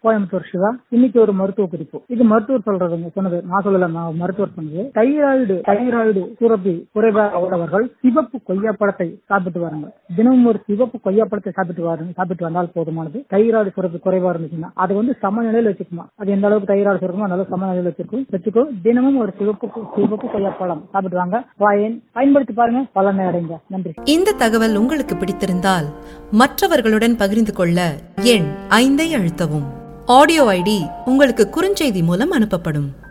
கோயம்புத்தூர் சிவா இன்னைக்கு ஒரு மருத்துவ குறிப்பு இது மருத்துவர் சொல்றதுங்க சொன்னது நான் சொல்லல நான் மருத்துவர் சொன்னது தைராய்டு தைராய்டு சுரப்பி குறைபாக உள்ளவர்கள் சிவப்பு கொய்யாப்பழத்தை சாப்பிட்டு வராங்க தினமும் ஒரு சிவப்பு கொய்யாப்பழத்தை சாப்பிட்டு வராங்க சாப்பிட்டு வந்தால் போதுமானது தைராய்டு சுரப்பி குறைவா இருந்துச்சுன்னா அது வந்து சமநிலையில் வச்சுக்குமா அது எந்த அளவுக்கு தைராய்டு சுரக்குமோ அந்த அளவுக்கு சமநிலையில் வச்சுக்கும் வச்சுக்கோ தினமும் ஒரு சிவப்பு சிவப்பு கொய்யாப்பழம் சாப்பிட்டு வாங்க பயன் பயன்படுத்தி பாருங்க பலனை அடைங்க நன்றி இந்த தகவல் உங்களுக்கு பிடித்திருந்தால் மற்றவர்களுடன் பகிர்ந்து கொள்ள எண் ஐந்தை அழுத்தவும் ஆடியோ ஐடி உங்களுக்கு குறுஞ்செய்தி மூலம் அனுப்பப்படும்